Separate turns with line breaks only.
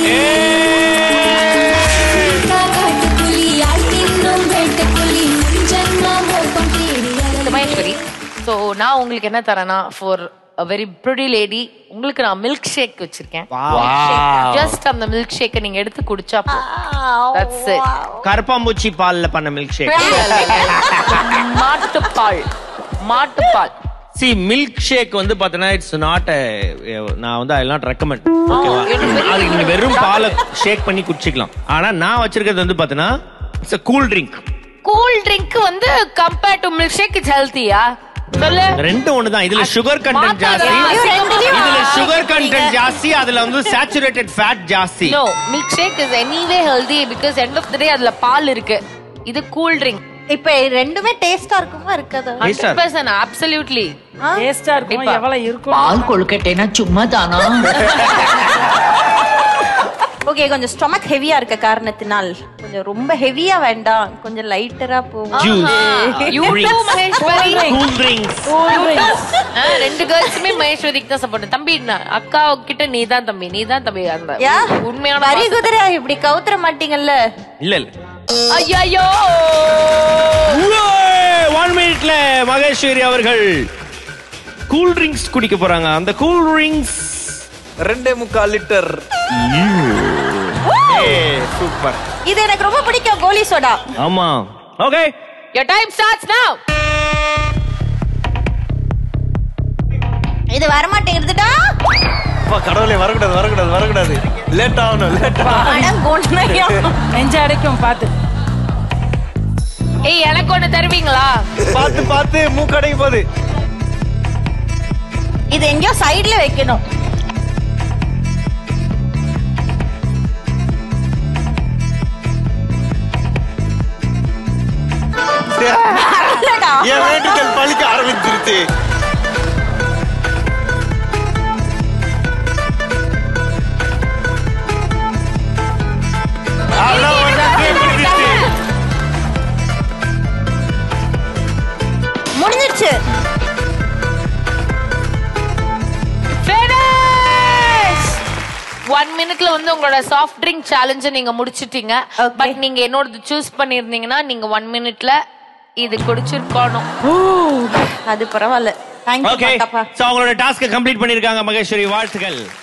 Maheswari so நான் உங்களுக்கு என்ன தரேன்னா for a very pretty lady உங்களுக்கு நான் மில்க் ஷேக் வச்சிருக்கேன் ஜஸ்ட் அந்த மில்க் ஷேக்கை நீங்க எடுத்து குடிச்சா தட்ஸ் இட்
கருப்பாம்பூச்சி பால்ல பண்ண மில்க் ஷேக்
மாட்டுப்பால் மாட்டுப்பால்
சி மில்க் ஷேக் வந்து பாத்தீங்கன்னா இட்ஸ் நாட் நான் வந்து ஐ நாட் ரெக்கமெண்ட் ஓகேவா அதுக்கு நீங்க வெறும் பாலை ஷேக் பண்ணி குடிச்சிக்கலாம் ஆனா நான் வச்சிருக்கிறது வந்து பாத்தீங்கன்னா it's cool drink
cool drink வந்து compare to milk shake it's ஹெல்த்தியா சொல்லு
ரெண்டும் ஒண்ணுதான் இதுல சுகர் கண்டென்ட் ஜாஸ்தி இதுல சுகர் கண்டென்ட் ஜாஸ்தி அதுல வந்து சேச்சுரேட்டட் ஃபேட் ஜாஸ்தி
no milk shake is anyway healthy because end of the day அதுல பால் இருக்கு இது கூல் ட்ரிங்க்
இப்ப ரெண்டுமே டேஸ்டா இருக்குமா இருக்காதா
Taste ah
hundred percent absolutely
டேஸ்டா இருக்கும்
கண்டிப்பா.
எவ்வளவு இருக்கும்
பால் கொழுக்கட்டைனா சும்மா தானா
ஓகே கொஞ்சம் ஸ்டொமக் ஹெவியா இருக்க காரணத்தினால் கொஞ்சம் ரொம்ப ஹெவியா வேண்டாம் கொஞ்சம் லைட்டரா போகும்
juice
you two Maheswari
cool drinks
ah, ரெண்டு கேர்ள்ஸுமே மகேஸ்வரிக்கு தான் சப்போர்ட் தம்பி நான் அக்கா கிட்ட நீ தான் தம்பி நீ தான் தம்பி அந்த
யா
உண்மையான
வரி
பாசத்தை-
குதிரை இப்படி கவுத்துற மாட்டீங்கல்ல
இல்ல இல்ல
ஐயையோ
ஒன் மினிட்ல மகேஸ்வரி அவர்கள் கூல் ட்ரிங்க்ஸ் குடிக்க போறாங்க அந்த கூல் ட்ரிங்க்ஸ்
ரெண்டே முக்கால் லிட்டர்
சூப்பர்
இது எனக்கு ரொம்ப பிடிக்கும் கோலி சோடா
ஆமா okay
your time starts now
இது வரமாட்டேங்குதுடா
அப்பா கடவுளே வரக்கூடாது வரக்கூடாது வரக்கூடாது லேட் ஆகணும் லேட்
அடம் கோண்ணையா.
நெஞ்ச அடைக்கும் பாத்து
ஏய் எனக்கு ஒண்ணு தருவீங்களா
பார்த்து பார்த்து மூக்கடைக்கு போகுது
இது எங்கேயோ சைடுல வைக்கணும் இல்லடா.
என் வேண்டுதல் பழிக்க ஆரம்பிச்சிருச்சு அவ்வளவு வந்து அப்படியே முடிஞ்சிருச்சு.
முடிஞ்சிருச்சு
ஒன் மினிட்ல வந்து உங்களோட சாஃப்ட் ட்ரிங்க் சேலஞ்ச நீங்க முடிச்சிட்டீங்க
Okay.
பட் நீங்க என்னோடது சூஸ் பண்ணிருந்தீங்கன்னா நீங்க ஒன் மினிட்ல இது குடிச்சிருக்கணும்
அது பரவாயில்ல தேங்க்யூ
ஓகே
பாப்பா
சோ அவங்களோட டாஸ்க் கம்ப்ளீட் பண்ணிருக்காங்க மகேஸ்வரி வாழ்த்துக்கள்